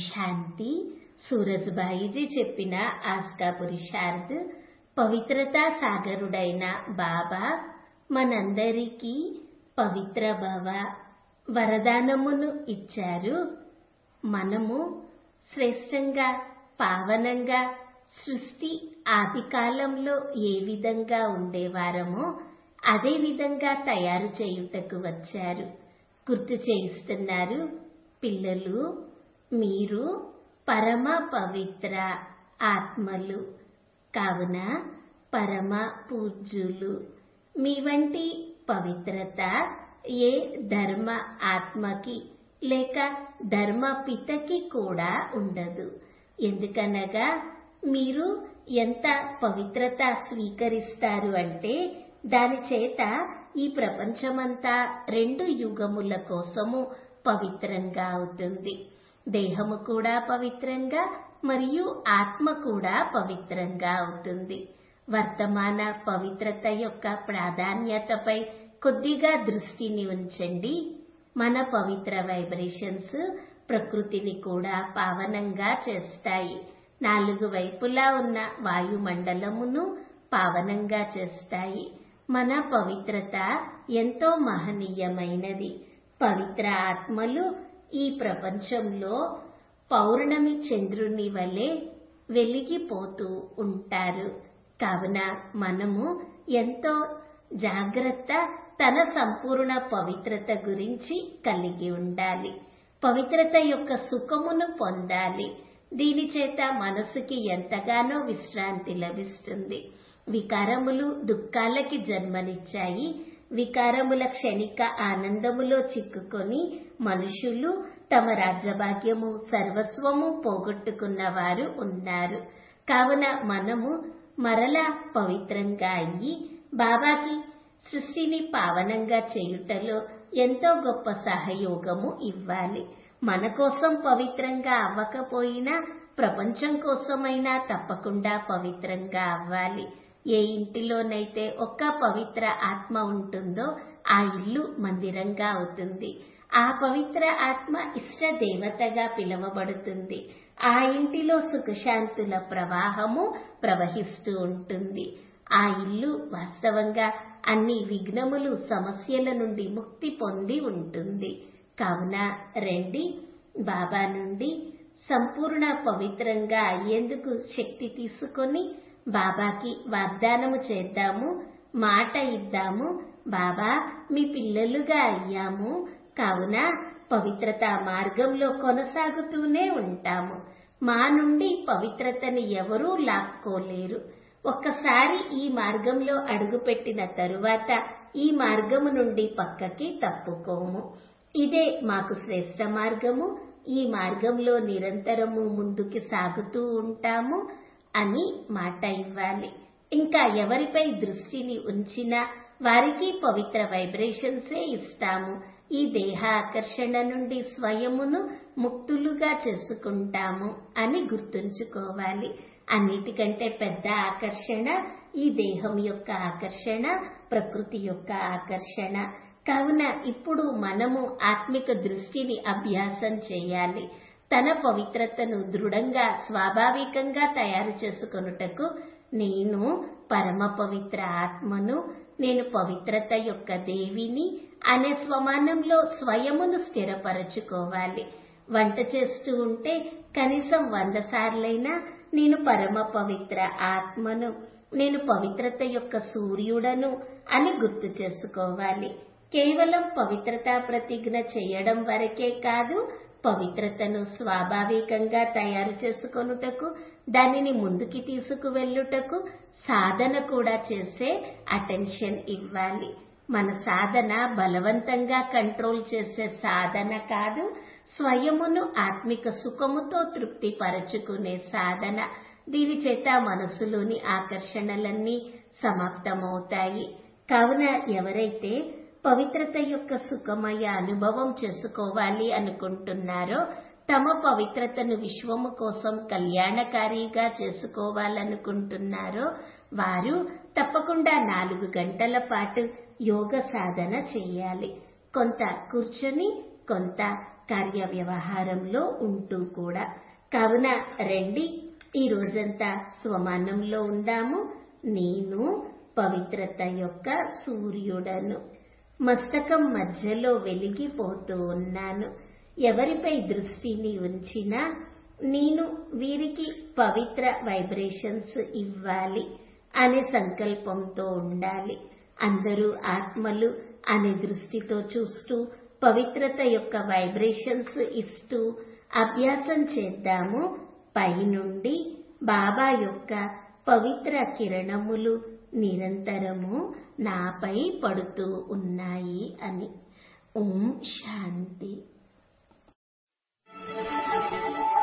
శాంతి సూరజ్బాయిజీ చెప్పిన ఆస్కా పురుషార్థ్ పవిత్రతా సాగరుడైన బాబా మనందరికీ పవిత్ర భవ వరదానమును ఇచ్చారు మనము శ్రేష్టంగా పావనంగా సృష్టి ఆది కాలంలో ఏ విధంగా ఉండేవారమో అదే విధంగా తయారు చేయుటకు వచ్చారు గుర్తు చేయిస్తున్నారు పిల్లలు మీరు పరమ పవిత్ర ఆత్మలు కావున పరమ పూజ్యులు మీ వంటి పవిత్రత ఏ ధర్మ ఆత్మకి లేక ధర్మ పితకి కూడా ఉండదు ఎందుకనగా మీరు ఎంత పవిత్రత స్వీకరిస్తారు అంటే దాని చేత ఈ ప్రపంచమంతా రెండు యుగముల కోసము పవిత్రంగా అవుతుంది దేహము కూడా పవిత్రంగా మరియు ఆత్మ కూడా పవిత్రంగా అవుతుంది వర్తమాన పవిత్రత యొక్క ప్రాధాన్యతపై కొద్దిగా దృష్టిని ఉంచండి మన పవిత్ర వైబ్రేషన్స్ ప్రకృతిని కూడా పావనంగా చేస్తాయి నాలుగు వైపులా ఉన్న వాయుమండలమును పావనంగా చేస్తాయి మన పవిత్రత ఎంతో మహనీయమైనది పవిత్ర ఆత్మలు ఈ ప్రపంచంలో పౌర్ణమి చంద్రుని వలె వెలిగిపోతూ ఉంటారు కావున మనము ఎంతో జాగ్రత్త తన సంపూర్ణ పవిత్రత గురించి కలిగి ఉండాలి పవిత్రత యొక్క సుఖమును పొందాలి దీని చేత మనసుకి ఎంతగానో విశ్రాంతి లభిస్తుంది వికారములు దుఃఖాలకి జన్మనిచ్చాయి వికారముల క్షణిక ఆనందములో చిక్కుకొని మనుషులు తమ రాజ్యభాగ్యము సర్వస్వము పోగొట్టుకున్న వారు ఉన్నారు కావున మనము మరలా పవిత్రంగా అయ్యి బాబాకి సృష్టిని పావనంగా చేయుటలో ఎంతో గొప్ప సహయోగము ఇవ్వాలి మన కోసం పవిత్రంగా అవ్వకపోయినా ప్రపంచం కోసమైనా తప్పకుండా పవిత్రంగా అవ్వాలి ఏ ఇంటిలోనైతే ఒక్క పవిత్ర ఆత్మ ఉంటుందో ఆ ఇల్లు మందిరంగా అవుతుంది ఆ పవిత్ర ఆత్మ ఇష్ట దేవతగా పిలువబడుతుంది ఆ ఇంటిలో సుఖశాంతుల ప్రవాహము ప్రవహిస్తూ ఉంటుంది ఆ ఇల్లు వాస్తవంగా అన్ని విఘ్నములు సమస్యల నుండి ముక్తి పొంది ఉంటుంది కావున రండి బాబా నుండి సంపూర్ణ పవిత్రంగా అయ్యేందుకు శక్తి తీసుకొని బాబాకి వాగ్దానము చేద్దాము మాట ఇద్దాము బాబా మీ పిల్లలుగా అయ్యాము కావున పవిత్రత మార్గంలో కొనసాగుతూనే ఉంటాము మా నుండి పవిత్రతని ఎవరూ లాక్కోలేరు ఒక్కసారి ఈ మార్గంలో అడుగుపెట్టిన తరువాత ఈ మార్గము నుండి పక్కకి తప్పుకోము ఇదే మాకు శ్రేష్ట మార్గము ఈ మార్గంలో నిరంతరము ముందుకు సాగుతూ ఉంటాము అని మాట ఇవ్వాలి ఇంకా ఎవరిపై దృష్టిని ఉంచినా వారికి పవిత్ర వైబ్రేషన్సే ఇస్తాము ఈ దేహ ఆకర్షణ నుండి స్వయమును ముక్తులుగా చేసుకుంటాము అని గుర్తుంచుకోవాలి అన్నిటికంటే పెద్ద ఆకర్షణ ఈ దేహం యొక్క ఆకర్షణ ప్రకృతి యొక్క ఆకర్షణ కావున ఇప్పుడు మనము ఆత్మిక దృష్టిని అభ్యాసం చేయాలి తన పవిత్రతను దృఢంగా స్వాభావికంగా తయారు చేసుకొనుటకు నేను పరమ పవిత్ర ఆత్మను నేను పవిత్రత యొక్క దేవిని అనే స్వమానంలో స్వయమును స్థిరపరచుకోవాలి వంట చేస్తూ ఉంటే కనీసం వంద సార్లైనా నేను పరమ పవిత్ర ఆత్మను నేను పవిత్రత యొక్క సూర్యుడను అని గుర్తు చేసుకోవాలి కేవలం పవిత్రతా ప్రతిజ్ఞ చేయడం వరకే కాదు పవిత్రతను స్వాభావికంగా తయారు చేసుకొనుటకు దానిని ముందుకి తీసుకువెళ్ళుటకు సాధన కూడా చేసే అటెన్షన్ ఇవ్వాలి మన సాధన బలవంతంగా కంట్రోల్ చేసే సాధన కాదు స్వయమును ఆత్మిక సుఖముతో తృప్తి పరచుకునే సాధన దీని చేత మనసులోని ఆకర్షణలన్నీ సమాప్తమవుతాయి కావున ఎవరైతే పవిత్రత యొక్క సుఖమయ అనుభవం చేసుకోవాలి అనుకుంటున్నారో తమ పవిత్రతను విశ్వము కోసం కళ్యాణకారిగా చేసుకోవాలనుకుంటున్నారో వారు తప్పకుండా నాలుగు గంటల పాటు యోగ సాధన చేయాలి కొంత కూర్చొని కొంత కార్య వ్యవహారంలో ఉంటూ కూడా కావున రండి ఈ రోజంతా స్వమానంలో ఉందాము నేను పవిత్రత యొక్క సూర్యుడను మస్తకం మధ్యలో వెలిగిపోతూ ఉన్నాను ఎవరిపై దృష్టిని ఉంచినా నేను వీరికి పవిత్ర వైబ్రేషన్స్ ఇవ్వాలి అనే సంకల్పంతో ఉండాలి అందరూ ఆత్మలు అనే దృష్టితో చూస్తూ పవిత్రత యొక్క వైబ్రేషన్స్ ఇస్తూ అభ్యాసం చేద్దాము పైనుండి బాబా యొక్క పవిత్ర కిరణములు నిరంతరము నాపై పడుతూ ఉన్నాయి అని ఓం శాంతి